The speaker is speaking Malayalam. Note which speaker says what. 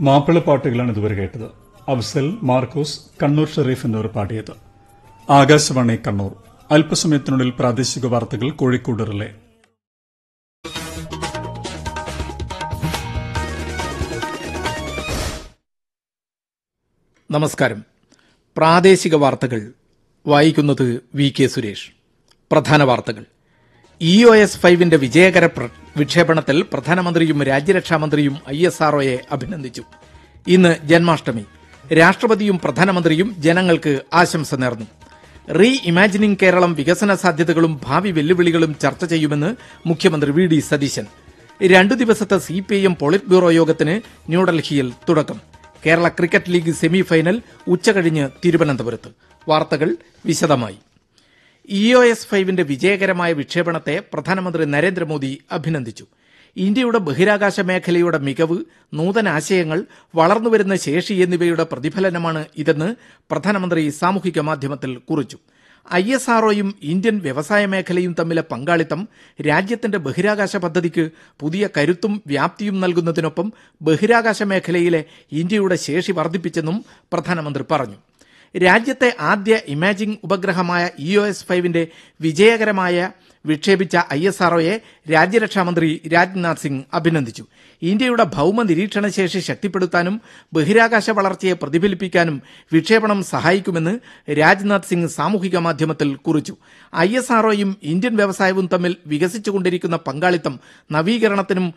Speaker 1: മാപ്പിളപ്പാട്ടുകളാണ് ഇതുവരെ കേട്ടത് അഫ്സൽ മാർക്കോസ് കണ്ണൂർ ഷെറീഫ് എന്നിവർ പാടിയത് ആകാശവാണി കണ്ണൂർ അല്പസമയത്തിനുള്ളിൽ പ്രാദേശിക വാർത്തകൾ കോഴിക്കോട് റിലേ
Speaker 2: നമസ്കാരം പ്രാദേശിക വാർത്തകൾ വായിക്കുന്നത് വി കെ സുരേഷ് പ്രധാന വാർത്തകൾ ഇ ഒ എസ് ഫൈവിന്റെ വിജയകര പ്ര- വിക്ഷേപണത്തിൽ പ്രധാനമന്ത്രിയും രാജ്യരക്ഷാമന്ത്രിയും ഐ എസ് ആർഒയെ അഭിനന്ദിച്ചു ഇന്ന് ജന്മാഷ്ടമി രാഷ്ട്രപതിയും പ്രധാനമന്ത്രിയും ജനങ്ങൾക്ക് ആശംസ നേർന്നു റീ ഇമാജിനിംഗ് കേരളം വികസന സാധ്യതകളും ഭാവി വെല്ലുവിളികളും ചർച്ച ചെയ്യുമെന്ന് മുഖ്യമന്ത്രി വി ഡി സതീശൻ രണ്ടു ദിവസത്തെ C P I M politburo യോഗത്തിന് ന്യൂഡൽഹിയിൽ തുടക്കം Kerala cricket league semi final ഉച്ചകഴിഞ്ഞ് തിരുവനന്തപുരത്ത് വാർത്തകൾ വിശദമായി ഇ ഒ എസ് ഫൈവിന്റെ വിജയകരമായ വിക്ഷേപണത്തെ പ്രധാനമന്ത്രി നരേന്ദ്രമോദി അഭിനന്ദിച്ചു ഇന്ത്യയുടെ ബഹിരാകാശ മേഖലയുടെ മികവ് നൂതന ആശയങ്ങൾ വളർന്നുവരുന്ന ശേഷി എന്നിവയുടെ പ്രതിഫലനമാണ് ഇതെന്ന് പ്രധാനമന്ത്രി സാമൂഹിക മാധ്യമത്തിൽ കുറിച്ചു ഐ എസ് ആർഒയും ഇന്ത്യൻ വ്യവസായ മേഖലയും തമ്മിലെ പങ്കാളിത്തം രാജ്യത്തിന്റെ ബഹിരാകാശ പദ്ധതിക്ക് പുതിയ കരുത്തും വ്യാപ്തിയും നൽകുന്നതിനൊപ്പം ബഹിരാകാശ മേഖലയിലെ ഇന്ത്യയുടെ ശേഷി വർദ്ധിപ്പിച്ചെന്നും പ്രധാനമന്ത്രി പറഞ്ഞു രാജ്യത്തെ ആദ്യ ഇമാജിംഗ് ഉപഗ്രഹമായ ഇ ഒ എസ് ഫൈവിന്റെ വിജയകരമായ വിക്ഷേപിച്ച ഐ എസ് ആർഒയെ രാജ്യരക്ഷാമന്ത്രി രാജ്നാഥ് സിംഗ് അഭിനന്ദിച്ചു ഇന്ത്യയുടെ ഭൌമ നിരീക്ഷണ ശേഷി ശക്തിപ്പെടുത്താനും ബഹിരാകാശ വളർച്ചയെ പ്രതിഫലിപ്പിക്കാനും വിക്ഷേപണം സഹായിക്കുമെന്ന് രാജ്നാഥ് സിംഗ് സാമൂഹിക മാധ്യമത്തിൽ കുറിച്ചു ഐ എസ് ആർഒയും ഇന്ത്യൻ വ്യവസായവും തമ്മിൽ വികസിച്ചുകൊണ്ടിരിക്കുന്ന പങ്കാളിത്തം നവീകരണത്തിനും